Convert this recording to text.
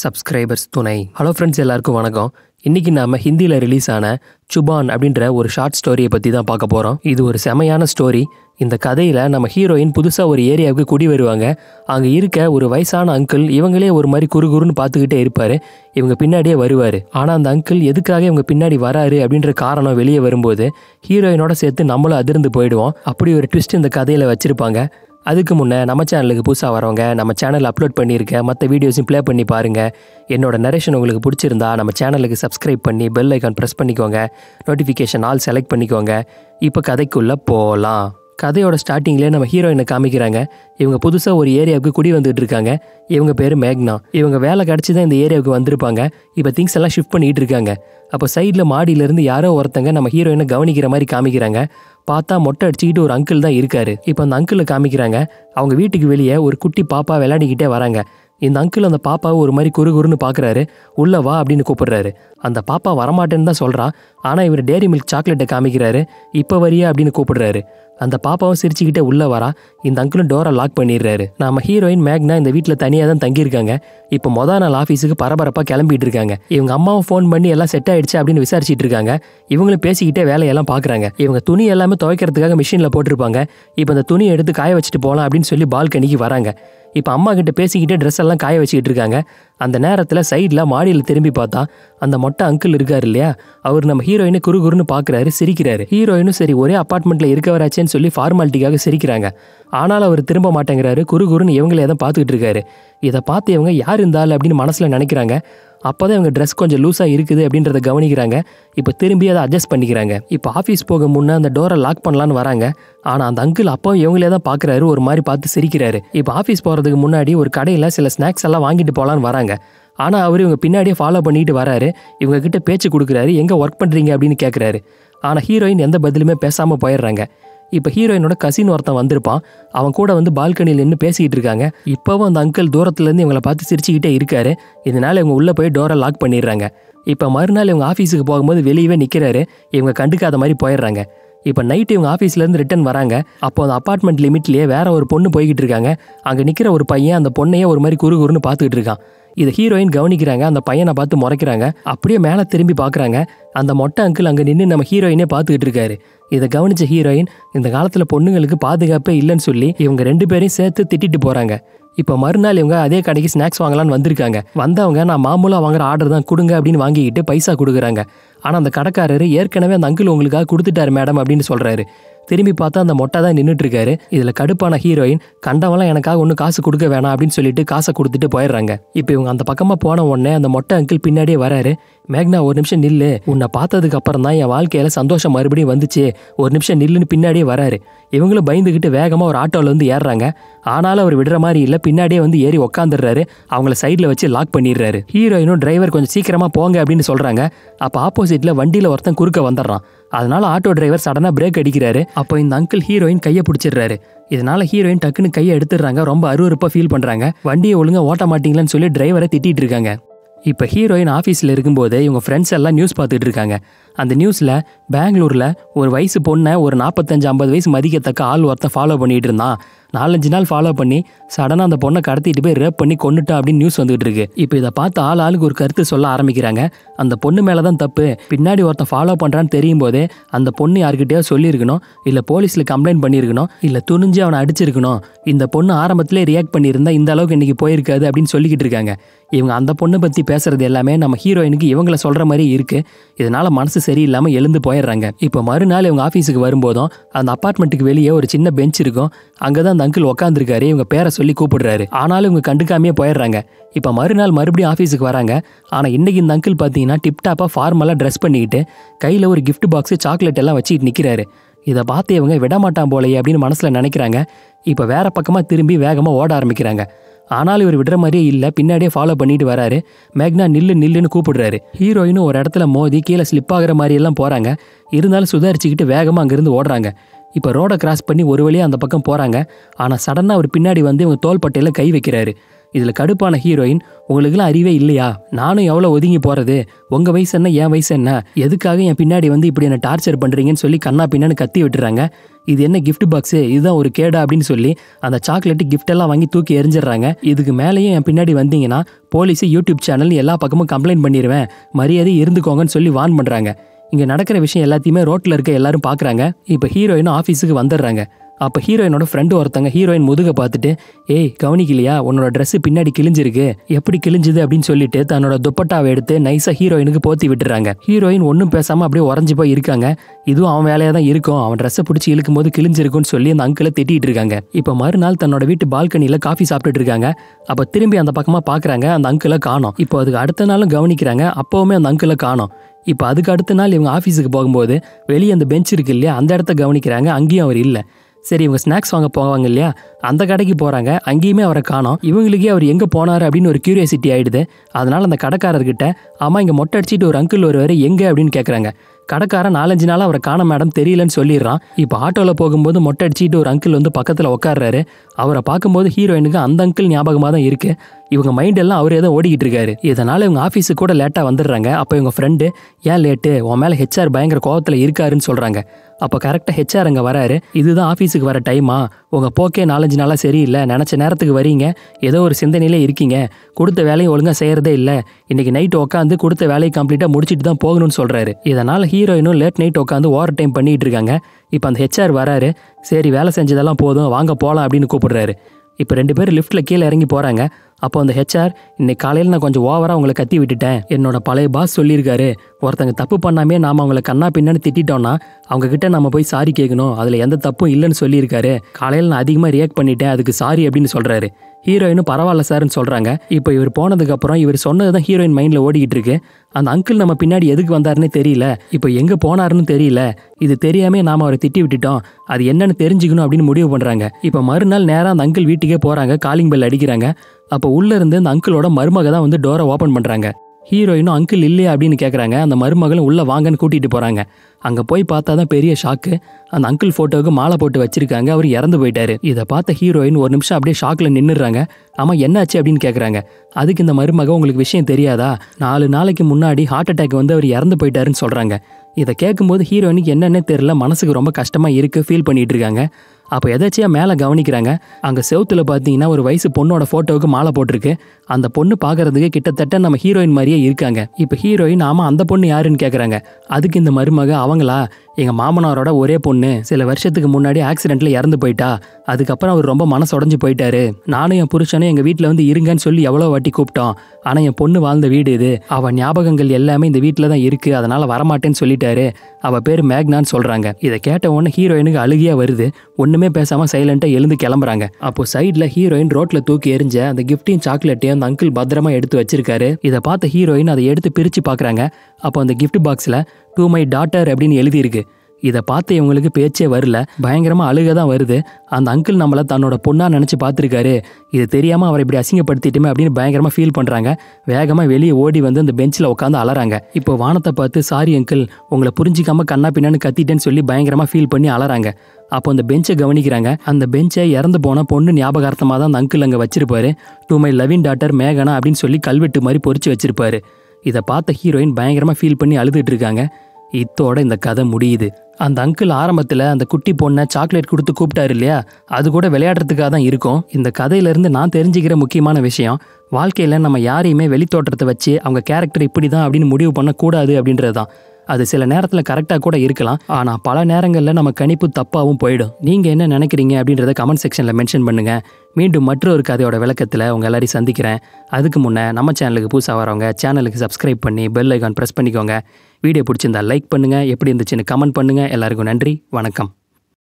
subscribers துணை hello friends எல்லாருக்கும் வணக்கம் இன்னைக்கு நாம ஹிந்தியில் ரிலீஸ் ஆன சுபான் அப்படின்ற ஒரு ஷார்ட் ஸ்டோரியை பற்றி தான் பார்க்க போகிறோம் இது ஒரு செமையான ஸ்டோரி இந்த கதையில் நம்ம ஹீரோயின் புதுசாக ஒரு ஏரியாவுக்கு குடி வருவாங்க அங்கே இருக்க ஒரு வயசான அங்கிள் இவங்களே ஒரு மாதிரி குறுகுறுன்னு பார்த்துக்கிட்டே இருப்பார் இவங்க பின்னாடியே வருவார் ஆனால் அந்த அங்கிள் எதுக்காக இவங்க பின்னாடி வராரு அப்படின்ற காரணம் வெளியே வரும்போது ஹீரோயினோட சேர்த்து நம்மளும் அதிர்ந்து போயிடுவோம் அப்படி ஒரு ட்விஸ்ட் இந்த கதையில் வச்சுருப்பாங்க அதுக்கு முன்னே நம்ம சேனலுக்கு புதுசாக வரவங்க நம்ம சேனல் அப்லோட் பண்ணியிருக்க மற்ற வீடியோஸையும் ப்ளே பண்ணி பாருங்கள் என்னோட நரேஷன் உங்களுக்கு பிடிச்சிருந்தா நம்ம சேனலுக்கு சப்ஸ்கிரைப் பண்ணி பெல் ஐக்கான் ப்ரெஸ் பண்ணிக்கோங்க நோட்டிஃபிகேஷன் ஆல் செலக்ட் பண்ணிக்கோங்க இப்போ கதைக்குள்ளே போகலாம் கதையோட ஸ்டார்டிங்லேயே நம்ம ஹீரோயினை காமிக்கிறாங்க இவங்க புதுசாக ஒரு ஏரியாவுக்கு குடி வந்துட்டு இருக்காங்க இவங்க பேர் மேக்னா இவங்க வேலை கிடச்சி தான் இந்த ஏரியாவுக்கு வந்திருப்பாங்க இப்போ திங்ஸ் எல்லாம் ஷிஃப்ட் பண்ணிட்டு இருக்காங்க அப்போ சைடில் மாடியிலேருந்து யாரோ ஒருத்தங்க நம்ம ஹீரோயினை கவனிக்கிற மாதிரி காமிக்கிறாங்க பார்த்தா மொட்டை அடிச்சுக்கிட்டு ஒரு அங்கிள் தான் இருக்காரு இப்போ அந்த அங்கிளை காமிக்கிறாங்க அவங்க வீட்டுக்கு வெளியே ஒரு குட்டி பாப்பா விளையாடிக்கிட்டே வராங்க இந்த அங்கிள் அந்த பாப்பாவை ஒரு மாதிரி குறு குறுன்னு பார்க்குறாரு உள்ள வா அப்படின்னு கூப்பிடுறாரு அந்த பாப்பா வரமாட்டேன்னு தான் சொல்கிறா ஆனால் இவர் டேரி மில்க் சாக்லேட்டை காமிக்கிறாரு இப்போ வரியா அப்படின்னு கூப்பிடுறாரு அந்த பாப்பாவும் சிரிச்சுக்கிட்டே உள்ள வரா இந்த அங்கிளும் டோரை லாக் பண்ணிடுறாரு நம்ம ஹீரோயின் மேக்னா இந்த வீட்டில் தனியாக தான் தங்கியிருக்காங்க இப்போ மொதல் நாள் ஆஃபீஸுக்கு பரபரப்பாக கிளம்பிட்டு இருக்காங்க இவங்க அம்மாவும் ஃபோன் பண்ணி எல்லாம் செட் ஆயிடுச்சு அப்படின்னு விசாரிச்சிட்டு இருக்காங்க இவங்களும் பேசிக்கிட்டே வேலையெல்லாம் பார்க்குறாங்க இவங்க துணி எல்லாமே துவைக்கிறதுக்காக மிஷினில் போட்டிருப்பாங்க இப்போ இந்த துணியை எடுத்து காய வச்சுட்டு போகலாம் அப்படின்னு சொல்லி பால்கனிக்கு வராங்க இப்போ அம்மா கிட்ட பேசிக்கிட்டே ட்ரெஸ் எல்லாம் காய வச்சுக்கிட்டு இருக்காங்க அந்த நேரத்தில் சைடில் மாடியில் திரும்பி பார்த்தா அந்த மொட்டை அங்கிள் இருக்காரு இல்லையா அவர் நம்ம ஹீரோயினை குறு குறுன்னு பார்க்குறாரு சிரிக்கிறாரு ஹீரோயினும் சரி ஒரே அப்பார்ட்மெண்ட்டில் இருக்கவராச்சேன்னு சொல்லி ஃபார்மாலிட்டிக்காக சிரிக்கிறாங்க ஆனாலும் அவர் திரும்ப மாட்டேங்கிறாரு குறு குறுன்னு இவங்களே தான் பார்த்துக்கிட்டு இருக்காரு இதை பார்த்து இவங்க யார் இருந்தாலும் அப்படின்னு மனசில் நினைக்கிறாங்க அப்போதான் இவங்க ட்ரெஸ் கொஞ்சம் லூஸாக இருக்குது அப்படின்றத கவனிக்கிறாங்க இப்போ திரும்பி அதை அட்ஜஸ்ட் பண்ணிக்கிறாங்க இப்போ ஆஃபீஸ் போக முன்னே அந்த டோரை லாக் பண்ணலான்னு வராங்க ஆனால் அந்த அங்கிள் அப்போ இவங்களே தான் பார்க்குறாரு ஒரு மாதிரி பார்த்து சிரிக்கிறாரு இப்போ ஆஃபீஸ் போகிறதுக்கு முன்னாடி ஒரு கடையில் சில ஸ்நாக்ஸ் எல்லாம் வாங்கிட்டு போகலான்னு வராங்க ஆனால் அவர் இவங்க பின்னாடியே ஃபாலோ பண்ணிட்டு வராரு இவங்க கிட்ட பேச்சு கொடுக்குறாரு எங்கே ஒர்க் பண்ணுறீங்க அப்படின்னு கேட்குறாரு ஆனால் ஹீரோயின் எந்த பதிலுமே பேசாமல் போயிடுறாங்க இப்போ ஹீரோயினோட கசின் ஒருத்தன் வந்திருப்பான் அவன் கூட வந்து பால்கனியில் நின்று பேசிக்கிட்டு இருக்காங்க இப்போவும் அந்த அங்கிள் தூரத்துலேருந்து இவங்களை பார்த்து சிரிச்சுக்கிட்டே இருக்காரு இதனால இவங்க உள்ளே போய் டோரை லாக் பண்ணிடுறாங்க இப்போ மறுநாள் இவங்க ஆஃபீஸுக்கு போகும்போது வெளியவே நிற்கிறாரு இவங்க கண்டுக்காத மாதிரி போயிடுறாங்க இப்போ நைட்டு இவங்க ஆஃபீஸ்லேருந்து ரிட்டன் வராங்க அப்போ அந்த அப்பார்ட்மெண்ட் லிமிட்லேயே வேற ஒரு பொண்ணு போய்கிட்டு இருக்காங்க அங்கே நிற்கிற ஒரு பையன் அந்த பொண்ணையே ஒரு மாதிரி குறு குறுன்னு பார்த்துக்கிட்டு இருக்கான் இதை ஹீரோயின் கவனிக்கிறாங்க அந்த பையனை பார்த்து முறைக்கிறாங்க அப்படியே மேலே திரும்பி பார்க்குறாங்க அந்த மொட்டை அங்கிள் அங்கே நின்று நம்ம ஹீரோயினே பார்த்துக்கிட்டு இருக்காரு இதை கவனிச்ச ஹீரோயின் இந்த காலத்தில் பொண்ணுங்களுக்கு பாதுகாப்பே இல்லைன்னு சொல்லி இவங்க ரெண்டு பேரையும் சேர்த்து திட்டிட்டு போகிறாங்க இப்போ மறுநாள் இவங்க அதே கடைக்கு ஸ்நாக்ஸ் வாங்கலான்னு வந்திருக்காங்க வந்தவங்க நான் மாமூலாக வாங்குற ஆர்டர் தான் கொடுங்க அப்படின்னு வாங்கிக்கிட்டு பைசா கொடுக்குறாங்க ஆனால் அந்த கடைக்காரரு ஏற்கனவே அந்த அங்கிள் உங்களுக்காக கொடுத்துட்டாரு மேடம் அப்படின்னு சொல்கிறாரு திரும்பி பார்த்தா அந்த மொட்டை தான் நின்றுட்டு இருக்காரு இதில் கடுப்பான ஹீரோயின் கண்டவெல்லாம் எனக்காக ஒன்றும் காசு கொடுக்க வேணாம் அப்படின்னு சொல்லிட்டு காசை கொடுத்துட்டு போயிடுறாங்க இப்போ இவங்க அந்த பக்கமாக போன உடனே அந்த மொட்டை அங்கிள் பின்னாடியே வராரு மேக்னா ஒரு நிமிஷம் நில்லு உன்னை பார்த்ததுக்கு அப்புறம் தான் என் வாழ்க்கையில சந்தோஷம் மறுபடியும் வந்துச்சு ஒரு நிமிஷம் நில்லுன்னு பின்னாடியே வராரு இவங்களும் பயந்துக்கிட்டு வேகமாக ஒரு ஆட்டோவில் வந்து ஏறுறாங்க ஆனாலும் அவர் விடுற மாதிரி இல்லை பின்னாடியே வந்து ஏறி உக்காந்துடுறாரு அவங்கள சைடில் வச்சு லாக் பண்ணிடுறாரு ஹீரோயினும் டிரைவர் கொஞ்சம் சீக்கிரமாக போங்க அப்படின்னு சொல்கிறாங்க அப்போ ஆப்போசிட்டில் வண்டியில் ஒருத்தன் குறுக்க வந்துடுறான் அதனால ஆட்டோ டிரைவர் சடனாக பிரேக் அடிக்கிறாரு அப்போ இந்த அங்கிள் ஹீரோயின் கையை பிடிச்சிடுறாரு இதனால ஹீரோயின் டக்குன்னு கையை எடுத்துடுறாங்க ரொம்ப அருவருப்பாக ஃபீல் பண்ணுறாங்க வண்டியை ஒழுங்கா ஓட்ட மாட்டீங்களான்னு சொல்லி டிரைவரை திட்டிட்டு இருக்காங்க இப்போ ஹீரோயின் ஆஃபீஸில் இருக்கும்போது இவங்க ஃப்ரெண்ட்ஸ் எல்லாம் நியூஸ் பார்த்துட்டு இருக்காங்க அந்த நியூஸில் பெங்களூரில் ஒரு வயசு பொண்ணை ஒரு நாற்பத்தஞ்சு ஐம்பது வயசு மதிக்கத்தக்க ஆள் ஒருத்தன் ஃபாலோ பண்ணிட்டு இருந்தான் நாலஞ்சு நாள் ஃபாலோ பண்ணி சடனாக அந்த பொண்ணை கடத்திட்டு போய் ரேப் பண்ணி கொண்டுட்டான் அப்படின்னு நியூஸ் வந்துகிட்டு இருக்கு இப்போ இதை பார்த்து ஆள் ஆளுக்கு ஒரு கருத்து சொல்ல ஆரம்பிக்கிறாங்க அந்த பொண்ணு மேலே தான் தப்பு பின்னாடி ஒருத்தன் ஃபாலோ பண்ணுறான்னு தெரியும் போதே அந்த பொண்ணு யார்கிட்டயோ சொல்லியிருக்கணும் இல்லை போலீஸில் கம்ப்ளைண்ட் பண்ணியிருக்கணும் இல்லை துணிஞ்சு அவனை அடிச்சிருக்கணும் இந்த பொண்ணு ஆரம்பத்திலே ரியாக்ட் பண்ணியிருந்தா இந்த அளவுக்கு இன்னைக்கு போயிருக்காது அப்படின்னு சொல்லிக்கிட்டு இருக்காங்க இவங்க அந்த பொண்ணை பற்றி பேசுறது எல்லாமே நம்ம ஹீரோயினுக்கு இவங்கள சொல்கிற மாதிரி இருக்கு இதனால மனசு சரியில்லாமல் எழுந்து போயிடுறாங்க இப்போ மறுநாள் இவங்க ஆஃபீஸுக்கு வரும்போதும் அந்த அப்பார்ட்மெண்ட்டுக்கு வெளியே ஒரு சின்ன பெஞ்ச் இருக்கும் அங்கே தான் அந்த அங்கிள் உட்காந்துருக்காரு இவங்க பேரை சொல்லி கூப்பிடுறாரு ஆனாலும் இவங்க கண்டுக்காமையே போயிடுறாங்க இப்போ மறுநாள் மறுபடியும் ஆஃபீஸுக்கு வராங்க ஆனால் இன்னைக்கு இந்த அங்கிள் பார்த்தீங்கன்னா டிப்டாப்பாக ஃபார்மலாக ட்ரெஸ் பண்ணிக்கிட்டு கையில் ஒரு gift பாக்ஸு சாக்லேட் எல்லாம் வச்சுக்கிட்டு நிற்கிறாரு இதை பார்த்து இவங்க விடமாட்டான் போலையே அப்படின்னு மனசில் நினைக்கிறாங்க இப்போ வேற பக்கமாக திரும்பி வேகமாக ஓட ஆரம்பிக்கிறாங்க ஆனாலும் இவர் விடுற மாதிரியே இல்லை பின்னாடியே ஃபாலோ பண்ணிட்டு வராரு மேக்னா நில்லு நில்லுன்னு கூப்பிடுறாரு ஹீரோயினும் ஒரு இடத்துல மோதி கீழே ஸ்லிப் ஆகிற மாதிரி எல்லாம் போகிறாங்க இருந்தாலும் சுதாரிச்சுக்கிட்டு வேகமாக அங்கேருந்து ஓடுறாங்க இப்போ ரோடை கிராஸ் பண்ணி ஒரு வழியாக அந்த பக்கம் போகிறாங்க ஆனால் சடனாக அவர் பின்னாடி வந்து இவங்க தோள்பட்டையில் கை வைக்கிறாரு இதில் கடுப்பான ஹீரோயின் உங்களுக்குலாம் அறிவே இல்லையா நானும் எவ்வளோ ஒதுங்கி போகிறது உங்கள் வயசு என்ன என் வயசு என்ன எதுக்காக என் பின்னாடி வந்து இப்படி என்ன டார்ச்சர் பண்ணுறீங்கன்னு சொல்லி கண்ணா பின்னான்னு கத்தி விட்டுறாங்க இது என்ன gift பாக்ஸு இதுதான் ஒரு கேடா அப்படின்னு சொல்லி அந்த சாக்லேட்டு gift எல்லாம் வாங்கி தூக்கி எரிஞ்சிடுறாங்க இதுக்கு மேலேயும் என் பின்னாடி வந்தீங்கன்னா போலீஸ் யூடியூப் சேனல் எல்லா பக்கமும் கம்ப்ளைண்ட் பண்ணிடுவேன் மரியாதை இருந்துக்கோங்கன்னு சொல்லி வார்ன் பண்ணுறாங்க இங்கே நடக்கிற விஷயம் எல்லாத்தையுமே ரோட்டில் இருக்க எல்லாரும் பார்க்குறாங்க இப்போ ஹீரோயினும் ஆஃபீஸுக்கு வந்துடுறாங்க அப்போ ஹீரோயினோட ஃப்ரெண்டு ஒருத்தங்க ஹீரோயின் முதுக பார்த்துட்டு ஏய் கவனிக்கலையா உன்னோட Dress பின்னாடி கிழிஞ்சிருக்கு எப்படி கிழிஞ்சுது அப்படின்னு சொல்லிட்டு தன்னோட துப்பட்டாவை எடுத்து நைஸாக ஹீரோயினுக்கு போத்தி விட்டுறாங்க ஹீரோயின் ஒன்றும் பேசாமல் அப்படியே உறைஞ்சு போய் இருக்காங்க இதுவும் அவன் வேலையாக தான் இருக்கும் அவன் ட்ரெஸ்ஸை பிடிச்சி இழுக்கும் போது கிழிஞ்சிருக்குன்னு சொல்லி அந்த அங்கிளை திட்டிட்டு இருக்காங்க இப்போ மறுநாள் தன்னோட வீட்டு பால்கனியில் காஃபி சாப்பிட்டுட்டு இருக்காங்க அப்போ திரும்பி அந்த பக்கமாக பார்க்குறாங்க அந்த அங்கிளை காணோம் இப்போ அதுக்கு அடுத்த நாளும் கவனிக்கிறாங்க அப்போவுமே அந்த அங்கிளை காணோம் இப்போ அதுக்கு அடுத்த நாள் இவங்க ஆஃபீஸுக்கு போகும்போது வெளியே அந்த பெஞ்ச் இருக்கு இல்லையா அந்த இடத்த கவனிக்கிறாங்க அங்கேயும் அவர் இல்லை சரி இவங்க ஸ்நாக்ஸ் வாங்க போவாங்க இல்லையா அந்த கடைக்கு போகிறாங்க அங்கேயுமே அவரை காணோம் இவங்களுக்கே அவர் எங்கே போனார் அப்படின்னு ஒரு கியூரியாசிட்டி ஆயிடுது அதனால அந்த கடைக்காரர்கிட்ட ஆமாம் இங்கே மொட்டை அடிச்சிட்டு ஒரு அங்கிள் வருவார் எங்கே அப்படின்னு கேட்குறாங்க கடைக்காரன் நாலஞ்சு நாள் அவரை காண மேடம் தெரியலன்னு சொல்லிடுறான் இப்போ ஆட்டோவில் போகும்போது மொட்டை அடிச்சிட்டு ஒரு அங்கிள் வந்து பக்கத்தில் உட்கார்றாரு அவரை பார்க்கும்போது ஹீரோயினுக்கு அந்த அங்கிள் ஞாபகமாக தான் இருக்கு இவங்க மைண்ட் எல்லாம் அவர் ஏதோ ஓடிக்கிட்டு இருக்காரு இதனால இவங்க ஆஃபீஸுக்கு கூட லேட்டாக வந்துடுறாங்க அப்போ இவங்க ஃப்ரெண்டு ஏன் லேட்டு உன் மேலே ஹெச்ஆர் பயங்கர கோவத்தில் இருக்காருன்னு சொல்கிறாங்க அப்போ கரெக்டாக ஹெச்ஆர் அங்கே வராரு இதுதான் ஆஃபீஸுக்கு வர டைமா உங்கள் போக்கே நாலஞ்சு நாளாக சரியில்லை நினச்ச நேரத்துக்கு வரீங்க ஏதோ ஒரு சிந்தனையிலே இருக்கீங்க கொடுத்த வேலையை ஒழுங்காக செய்கிறதே இல்லை இன்னைக்கு நைட் உட்காந்து கொடுத்த வேலையை கம்ப்ளீட்டாக முடிச்சிட்டு தான் போகணும்னு சொல்கிறாரு இதனால் ஹீரோயினும் லேட் நைட் உட்காந்து ஓவர் டைம் பண்ணிட்டு இருக்காங்க இப்போ அந்த ஹெச்ஆர் வராரு சரி வேலை செஞ்சதெல்லாம் போதும் வாங்க போகலாம் அப்படின்னு கூப்பிடுறாரு இப்போ ரெண்டு பேரும் லிஃப்ட்டில் கீழே இறங்கி போகிறாங்க அப்போ அந்த ஹெச்ஆர் இன்னைக்கு காலையில் நான் கொஞ்சம் ஓவராக உங்களை கத்தி விட்டுட்டேன் என்னோட பழைய பாஸ் சொல்லியிருக்காரு ஒருத்தங்க தப்பு பண்ணாமே நாம் அவங்கள கண்ணா பின்னான்னு திட்டிட்டோம்னா அவங்க கிட்ட நம்ம போய் சாரி கேட்கணும் அதில் எந்த தப்பும் இல்லைன்னு சொல்லியிருக்காரு காலையில் நான் அதிகமாக ரியாக்ட் பண்ணிட்டேன் அதுக்கு சாரி அப்படின்னு சொல்கிறாரு ஹீரோயினும் பரவாயில்ல சார்னு சொல்கிறாங்க இப்போ இவர் போனதுக்கப்புறம் இவர் சொன்னது தான் ஹீரோயின் மைண்டில் ஓடிக்கிட்டு இருக்கு அந்த அங்கிள் நம்ம பின்னாடி எதுக்கு வந்தாருன்னு தெரியல இப்போ எங்கே போனாருன்னு தெரியல இது தெரியாமே நாம அவரை திட்டி விட்டுட்டோம் அது என்னன்னு தெரிஞ்சுக்கணும் அப்படின்னு முடிவு பண்ணுறாங்க இப்போ மறுநாள் நேராக அந்த அங்கிள் வீட்டுக்கே போகிறாங்க காலிங் பெல் அடிக்கிறாங்க அப்போ உள்ளே இருந்து அந்த அங்கிளோட மருமக தான் வந்து டோரை ஓப்பன் பண்ணுறாங்க ஹீரோயினும் அங்கிள் இல்லையா அப்படின்னு கேட்குறாங்க அந்த மருமகளும் உள்ளே வாங்கன்னு கூட்டிகிட்டு போகிறாங்க அங்கே போய் பார்த்தா தான் பெரிய ஷாக்கு அந்த அங்கிள் ஃபோட்டோவுக்கு மாலை போட்டு வச்சிருக்காங்க அவர் இறந்து போயிட்டாரு இதை பார்த்த ஹீரோயின் ஒரு நிமிஷம் அப்படியே ஷாக்கில் நின்றுறாங்க ஆமாம் என்னாச்சு அப்படின்னு கேட்குறாங்க அதுக்கு இந்த மருமக உங்களுக்கு விஷயம் தெரியாதா நாலு நாளைக்கு முன்னாடி ஹார்ட் அட்டாக் வந்து அவர் இறந்து போயிட்டாருன்னு சொல்கிறாங்க இதை கேட்கும்போது ஹீரோயினுக்கு என்னன்னே தெரியல மனசுக்கு ரொம்ப கஷ்டமாக இருக்குது ஃபீல் பண்ணிட்டு இருக்காங்க அப்போ எதாச்சியா மேலே கவனிக்கிறாங்க அங்கே செவுத்துல பார்த்தீங்கன்னா ஒரு வயசு பொண்ணோட ஃபோட்டோவுக்கு மாலை போட்டிருக்கு அந்த பொண்ணு பார்க்கறதுக்கு கிட்டத்தட்ட நம்ம ஹீரோயின் மாதிரியே இருக்காங்க இப்போ ஹீரோயின் ஆமாம் அந்த பொண்ணு யாருன்னு கேட்குறாங்க அதுக்கு இந்த மருமக அவங்களா எங்கள் மாமனாரோட ஒரே பொண்ணு சில வருஷத்துக்கு முன்னாடி ஆக்சிடென்ட்ல இறந்து போயிட்டா அதுக்கப்புறம் அவர் ரொம்ப மனசு உடஞ்சு போயிட்டாரு நானும் என் புருஷனும் எங்கள் வீட்டில் வந்து இருங்கன்னு சொல்லி எவ்வளோ வாட்டி கூப்பிட்டோம் ஆனால் என் பொண்ணு வாழ்ந்த வீடு இது அவள் ஞாபகங்கள் எல்லாமே இந்த வீட்டில் தான் இருக்குது அதனால் வரமாட்டேன்னு சொல்லிட்டாரு அவள் பேர் மேக்னான்னு சொல்கிறாங்க இதை கேட்ட உடனே ஹீரோயினுக்கு அழுகியா வருது ஒன்றுமே பேசாமல் சைலண்ட்டாக எழுந்து கிளம்புறாங்க அப்போ சைடில் ஹீரோயின் ரோட்டில் தூக்கி எறிஞ்ச அந்த கிஃப்டையும் சாக்லேட்டையும் அந்த அங்கிள் பத்திரமா எடுத்து வச்சிருக்காரு இதை பார்த்த ஹீரோயின் அதை எடுத்து பிரித்து பார்க்குறாங்க அப்போ அந்த கிஃப்ட் பாக்ஸில் டு மை டாட்டர் அப்படின்னு எழுதியிருக்கு இதை பார்த்து இவங்களுக்கு பேச்சே வரல பயங்கரமாக அழுக தான் வருது அந்த அங்கிள் நம்மளை தன்னோட பொண்ணா நினச்சி பார்த்துருக்காரு இது தெரியாமல் அவரை இப்படி அசிங்கப்படுத்திட்டுமே அப்படின்னு பயங்கரமாக ஃபீல் பண்ணுறாங்க வேகமாக வெளியே ஓடி வந்து அந்த பெஞ்சில் உட்காந்து அலறாங்க இப்போ வானத்தை பார்த்து சாரி அங்கிள் உங்களை புரிஞ்சிக்காம கண்ணா பின்னான்னு கத்திட்டேன்னு சொல்லி பயங்கரமாக ஃபீல் பண்ணி அலறாங்க அப்போ அந்த பெஞ்சை கவனிக்கிறாங்க அந்த பெஞ்சை இறந்து போன பொண்ணு ஞாபகார்த்தமாக தான் அந்த அங்கிள் அங்கே வச்சிருப்பாரு டு மை லவின் டாட்டர் மேகனா அப்படின்னு சொல்லி கல்வெட்டு மாதிரி பொறிச்சு வச்சிருப்பாரு இதை பார்த்த ஹீரோயின் பயங்கரமாக ஃபீல் பண்ணி அழுதுட்டு இருக்காங்க இத்தோட இந்த கதை முடியுது அந்த அங்கிள் ஆரம்பத்தில் அந்த குட்டி பொண்ணை சாக்லேட் கொடுத்து கூப்பிட்டாரு இல்லையா அது கூட விளையாடுறதுக்காக தான் இருக்கும் இந்த கதையிலேருந்து நான் தெரிஞ்சுக்கிற முக்கியமான விஷயம் வாழ்க்கையில் நம்ம யாரையுமே வெளித்தோற்றத்தை வச்சு அவங்க கேரக்டர் இப்படி தான் அப்படின்னு முடிவு பண்ணக்கூடாது அப்படின்றது தான் அது சில நேரத்தில் கரெக்டாக கூட இருக்கலாம் ஆனால் பல நேரங்களில் நம்ம கணிப்பு தப்பாகவும் போயிடும் நீங்கள் என்ன நினைக்கிறீங்க அப்படின்றத கமெண்ட் செக்ஷனில் மென்ஷன் பண்ணுங்கள் மீண்டும் மற்றொரு கதையோட விளக்கத்தில் உங்கள் எல்லாரையும் சந்திக்கிறேன் அதுக்கு முன்னே நம்ம சேனலுக்கு புதுசாக வரவங்க சேனலுக்கு சப்ஸ்கிரைப் பண்ணி பெல் ஐக்கான் ப்ரெஸ் பண்ணிக்கோங்க வீடியோ பிடிச்சிருந்தா லைக் பண்ணுங்கள் எப்படி இருந்துச்சுன்னு கமெண்ட் பண்ணுங்கள் எல்லாருக்கும் நன்றி வணக்கம்